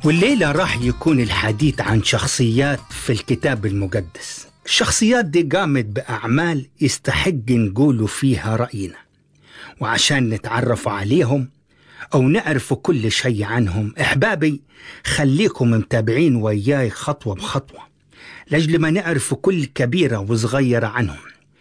والليلة راح يكون الحديث عن شخصيات في الكتاب المقدس الشخصيات دي قامت بأعمال يستحق نقولوا فيها رأينا وعشان نتعرف عليهم أو نعرف كل شيء عنهم إحبابي خليكم متابعين وياي خطوة بخطوة لأجل ما نعرف كل كبيرة وصغيرة عنهم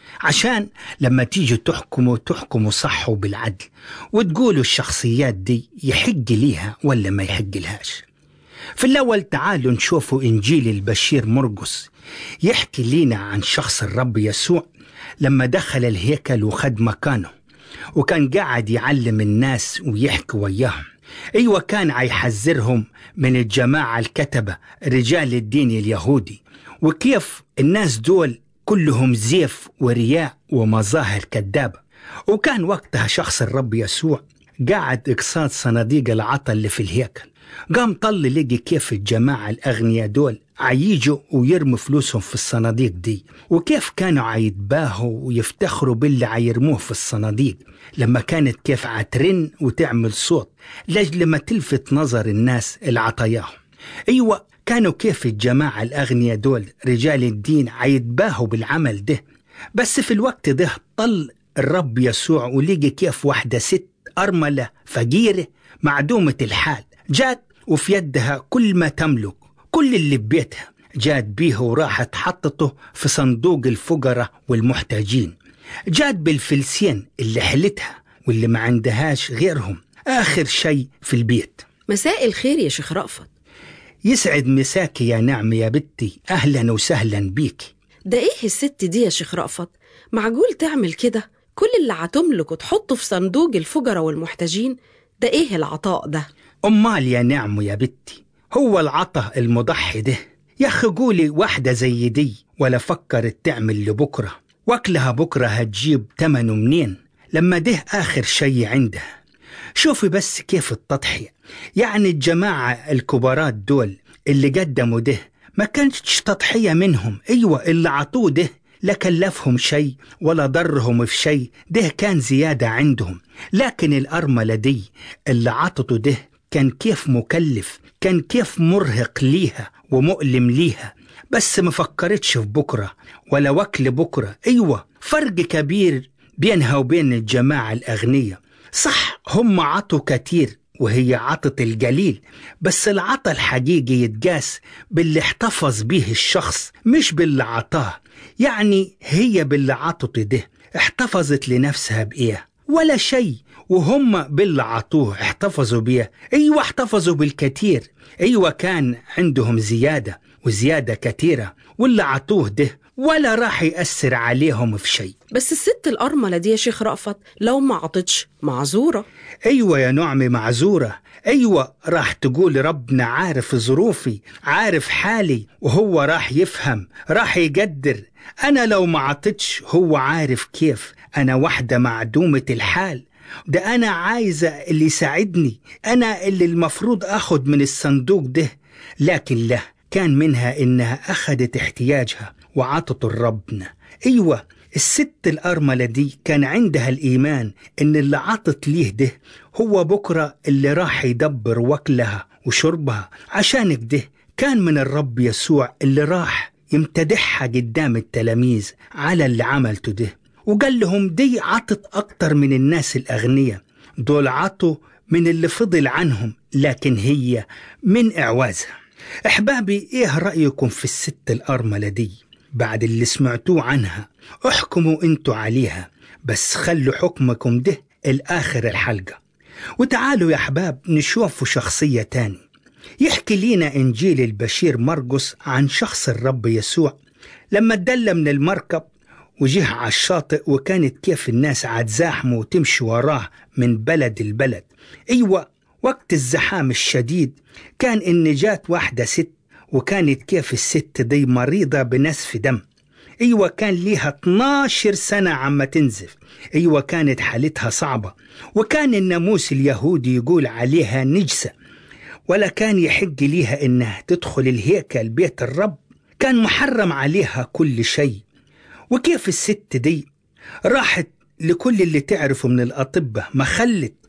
عشان لما تيجوا تحكموا تحكموا صح وبالعدل وتقولوا الشخصيات دي يحق ليها ولا ما يحق لهاش في الأول تعالوا نشوفوا إنجيل البشير مرقس يحكي لنا عن شخص الرب يسوع لما دخل الهيكل وخد مكانه وكان قاعد يعلم الناس ويحكي وياهم أيوة كان عيحذرهم من الجماعة الكتبة رجال الدين اليهودي وكيف الناس دول كلهم زيف ورياء ومظاهر كذابة وكان وقتها شخص الرب يسوع قاعد إقصاد صناديق العطا اللي في الهيكل قام طل لقي كيف الجماعة الأغنياء دول عيجوا ويرموا فلوسهم في الصناديق دي وكيف كانوا عيتباهوا ويفتخروا باللي عيرموه في الصناديق لما كانت كيف عترن وتعمل صوت لأجل ما تلفت نظر الناس العطاياهم أيوة كانوا كيف الجماعة الأغنياء دول رجال الدين عيتباهوا بالعمل ده بس في الوقت ده طل الرب يسوع ولقي كيف واحدة ست أرملة فقيرة معدومة الحال جات وفي يدها كل ما تملك كل اللي ببيتها جات بيه وراحت حطته في صندوق الفقراء والمحتاجين جات بالفلسين اللي حلتها واللي ما عندهاش غيرهم آخر شيء في البيت مساء الخير يا شيخ رأفت يسعد مساكي يا نعم يا بنتي أهلا وسهلا بيكي ده ايه الست دي يا شيخ رأفت معقول تعمل كده كل اللي هتملك وتحطه في صندوق الفجرة والمحتاجين ده ايه العطاء ده أمال يا نعم يا بنتي هو العطا المضحي ده يا أخي قولي واحدة زي دي ولا فكرت تعمل لبكرة واكلها بكرة هتجيب تمنه منين لما ده آخر شي عندها شوفي بس كيف التضحية يعني الجماعة الكبارات دول اللي قدموا ده ما كانتش تضحية منهم أيوة اللي عطوه ده لا كلفهم شيء ولا ضرهم في شيء ده كان زيادة عندهم لكن الأرملة دي اللي عطته ده كان كيف مكلف كان كيف مرهق ليها ومؤلم ليها بس ما فكرتش في بكرة ولا وكل بكرة أيوة فرق كبير بينها وبين الجماعة الأغنياء صح هم عطوا كتير وهي عطت القليل بس العطا الحقيقي يتقاس باللي احتفظ به الشخص مش باللي عطاه يعني هي باللي عطته ده احتفظت لنفسها بإيه ولا شيء وهم باللي عطوه احتفظوا بيه ايوه احتفظوا بالكثير ايوه كان عندهم زيادة وزيادة كثيرة واللي عطوه ده ولا راح يأثر عليهم في شيء بس الست الأرملة دي يا شيخ رأفت لو ما عطتش معذورة أيوة يا نعمي معذورة أيوة راح تقول ربنا عارف ظروفي عارف حالي وهو راح يفهم راح يقدر أنا لو ما عطتش هو عارف كيف أنا واحدة معدومة الحال ده أنا عايزة اللي يساعدني أنا اللي المفروض أخد من الصندوق ده لكن لا كان منها إنها أخدت احتياجها وعطته لربنا أيوة الست الأرملة دي كان عندها الإيمان إن اللي عطت ليه ده هو بكرة اللي راح يدبر وكلها وشربها عشان كده كان من الرب يسوع اللي راح يمتدحها قدام التلاميذ على اللي عملته ده وقال لهم دي عطت أكتر من الناس الأغنياء دول عطوا من اللي فضل عنهم لكن هي من إعوازها أحبابي إيه رأيكم في الست الأرملة دي بعد اللي سمعتوه عنها احكموا انتوا عليها بس خلوا حكمكم ده الآخر الحلقة وتعالوا يا أحباب نشوفوا شخصية تاني يحكي لينا إنجيل البشير مرقس عن شخص الرب يسوع لما اتدلى من المركب وجه على الشاطئ وكانت كيف الناس عتزاحموا وتمشي وراه من بلد البلد أيوة وقت الزحام الشديد كان إن جات واحدة ست وكانت كيف الست دي مريضة بنسف دم أيوة كان ليها 12 سنة عم تنزف أيوة كانت حالتها صعبة وكان الناموس اليهودي يقول عليها نجسة ولا كان يحق ليها إنها تدخل الهيكل بيت الرب كان محرم عليها كل شيء وكيف الست دي راحت لكل اللي تعرفه من الأطباء ما خلت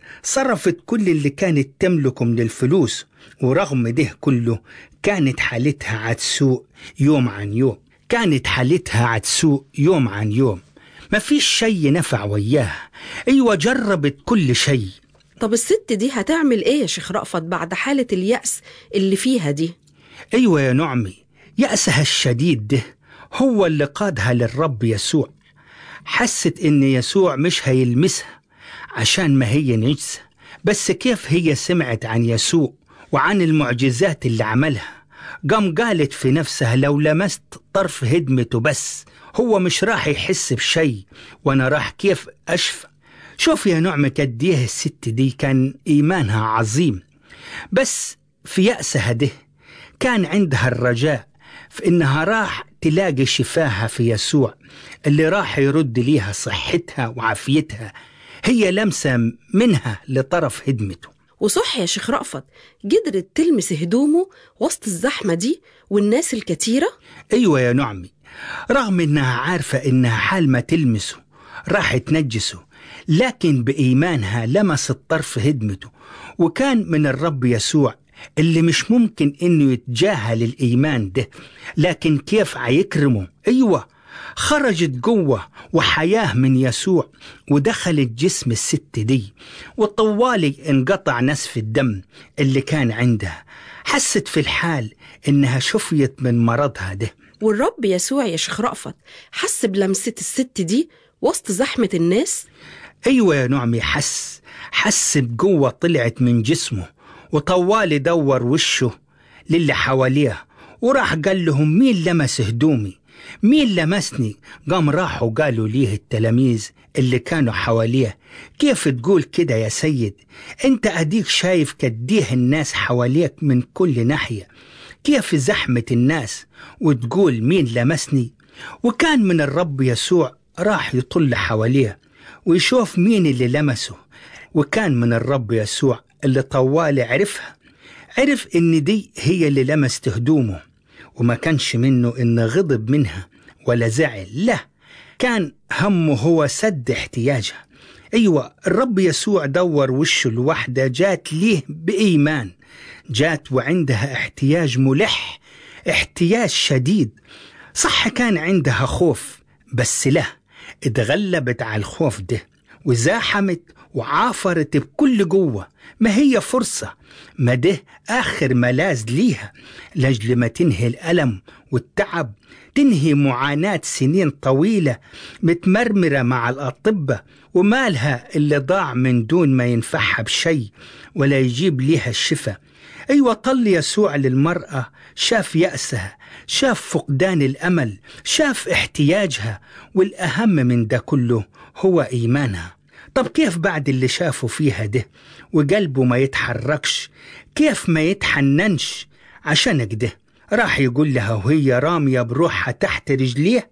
صرفت كل اللي كانت تملكه من الفلوس ورغم ده كله كانت حالتها عتسوء يوم عن يوم كانت حالتها عتسوء يوم عن يوم ما فيش شي نفع وياها ايوه جربت كل شي طب الست دي هتعمل ايه يا شيخ رأفت بعد حالة اليأس اللي فيها دي ايوه يا نعمي يأسها الشديد ده هو اللي قادها للرب يسوع حست ان يسوع مش هيلمسها عشان ما هي نجسة بس كيف هي سمعت عن يسوع وعن المعجزات اللي عملها قام قالت في نفسها لو لمست طرف هدمته بس هو مش راح يحس بشي وانا راح كيف اشفى شوف يا نعمة قديه الست دي كان ايمانها عظيم بس في يأسها ده كان عندها الرجاء في انها راح تلاقي شفاها في يسوع اللي راح يرد ليها صحتها وعافيتها هي لمسة منها لطرف هدمته وصح يا شيخ رأفت قدرت تلمس هدومه وسط الزحمة دي والناس الكتيرة ايوه يا نعمي رغم انها عارفة انها حال ما تلمسه راح تنجسه لكن بإيمانها لمست طرف هدمته وكان من الرب يسوع اللي مش ممكن انه يتجاهل الايمان ده لكن كيف عيكرمه ايوه خرجت قوة وحياة من يسوع ودخلت جسم الست دي وطوالي انقطع نسف الدم اللي كان عندها حست في الحال انها شفيت من مرضها ده والرب يسوع يا شيخ رأفت حس بلمسة الست دي وسط زحمة الناس ايوه يا نعمي حس حس بقوة طلعت من جسمه وطوالي دور وشه للي حواليه وراح قال لهم مين لمس هدومي مين لمسني قام راحوا قالوا ليه التلاميذ اللي كانوا حواليه كيف تقول كده يا سيد انت اديك شايف كديه الناس حواليك من كل ناحية كيف زحمة الناس وتقول مين لمسني وكان من الرب يسوع راح يطل حواليه ويشوف مين اللي لمسه وكان من الرب يسوع اللي طوالي عرفها عرف ان دي هي اللي لمست هدومه وما كانش منه ان غضب منها ولا زعل لا كان همه هو سد احتياجها ايوه الرب يسوع دور وشه الوحدة جات ليه بإيمان جات وعندها احتياج ملح احتياج شديد صح كان عندها خوف بس له اتغلبت على الخوف ده وزاحمت وعافرت بكل قوة ما هي فرصة ما ده آخر ملاذ ليها لأجل ما تنهي الألم والتعب تنهي معاناة سنين طويلة متمرمرة مع الأطباء ومالها اللي ضاع من دون ما ينفعها بشي ولا يجيب ليها الشفاء أيوة طل يسوع للمرأة شاف يأسها شاف فقدان الأمل شاف احتياجها والأهم من ده كله هو إيمانها طب كيف بعد اللي شافوا فيها ده وقلبه ما يتحركش كيف ما يتحننش عشان كده راح يقول لها وهي رامية بروحها تحت رجليه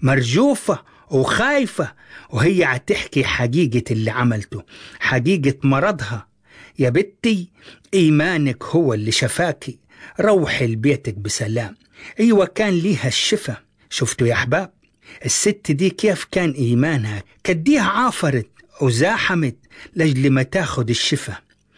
مرجوفة وخايفة وهي عتحكي حقيقة اللي عملته حقيقة مرضها يا بنتي إيمانك هو اللي شفاكي روحي لبيتك بسلام أيوة كان ليها الشفا شفتوا يا أحباب الست دي كيف كان إيمانها كديها عافرت وزاحمت لجل ما تاخد الشفا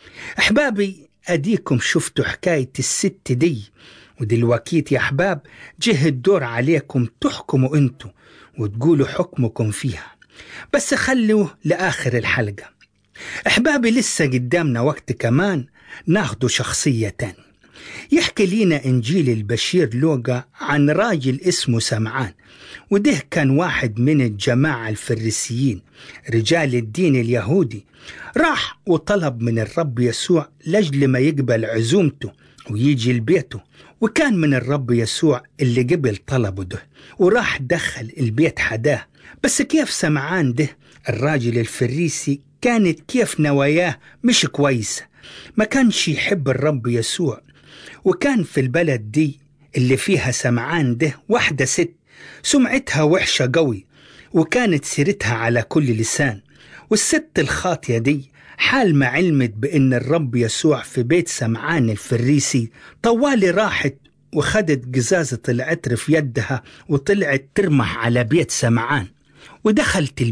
أحبابي أديكم شفتوا حكاية الست دي ودلوقيت يا أحباب جه الدور عليكم تحكموا أنتوا وتقولوا حكمكم فيها بس خلوا لآخر الحلقة أحبابي لسه قدامنا وقت كمان ناخدوا شخصية تاني يحكي لينا إنجيل البشير لوقا عن راجل اسمه سمعان وده كان واحد من الجماعة الفريسيين رجال الدين اليهودي راح وطلب من الرب يسوع لجل ما يقبل عزومته ويجي لبيته وكان من الرب يسوع اللي قبل طلبه ده وراح دخل البيت حداه بس كيف سمعان ده الراجل الفريسي كانت كيف نواياه مش كويسة ما كانش يحب الرب يسوع وكان في البلد دي اللي فيها سمعان ده واحدة ست سمعتها وحشة قوي وكانت سيرتها على كل لسان والست الخاطية دي حال ما علمت بأن الرب يسوع في بيت سمعان الفريسي طوالي راحت وخدت قزازة العطر في يدها وطلعت ترمح على بيت سمعان ودخلت البيت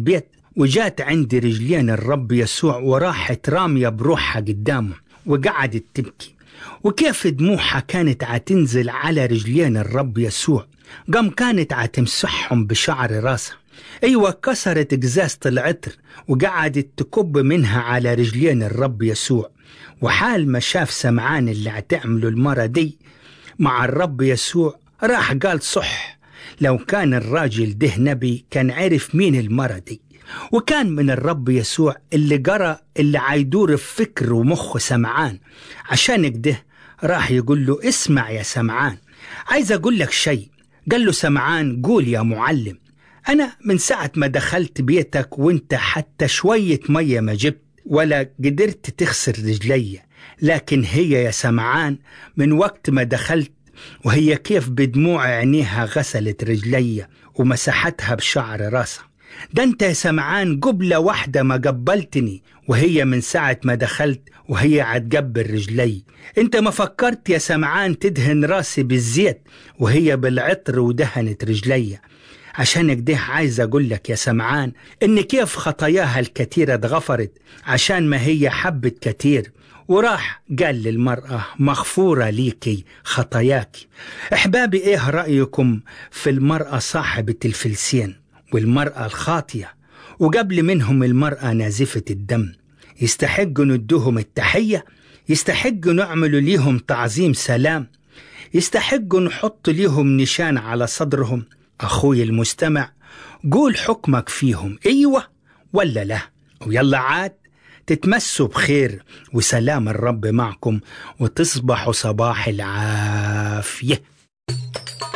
وجات عند رجلين الرب يسوع وراحت رامية بروحها قدامه وقعدت تبكي وكيف دموعها كانت عتنزل على رجلين الرب يسوع قام كانت عتمسحهم بشعر راسها أيوة كسرت قزازة العطر وقعدت تكب منها على رجلين الرب يسوع وحال ما شاف سمعان اللي عتعمله المرة دي مع الرب يسوع راح قال صح لو كان الراجل ده نبي كان عرف مين المرة دي وكان من الرب يسوع اللي قرأ اللي عيدور في فكر ومخ سمعان عشان كده راح يقول له اسمع يا سمعان عايز أقول لك شيء قال له سمعان قول يا معلم أنا من ساعة ما دخلت بيتك وانت حتى شوية مية ما جبت ولا قدرت تغسل رجلي لكن هي يا سمعان من وقت ما دخلت وهي كيف بدموع عينيها غسلت رجلي ومسحتها بشعر راسها ده انت يا سمعان قبلة واحدة ما قبلتني وهي من ساعة ما دخلت وهي عتقبل رجلي انت ما فكرت يا سمعان تدهن راسي بالزيت وهي بالعطر ودهنت رجلي عشان كده عايز اقول لك يا سمعان ان كيف خطاياها الكتيرة اتغفرت عشان ما هي حبت كتير وراح قال للمرأة مغفورة ليكي خطاياك احبابي ايه رأيكم في المرأة صاحبة الفلسين والمرأة الخاطية وقبل منهم المرأة نازفة الدم يستحقوا ندوهم التحية يستحقوا نعملوا ليهم تعظيم سلام يستحقوا نحط ليهم نشان على صدرهم أخوي المستمع قول حكمك فيهم أيوة ولا لا ويلا عاد تتمسوا بخير وسلام الرب معكم وتصبحوا صباح العافيه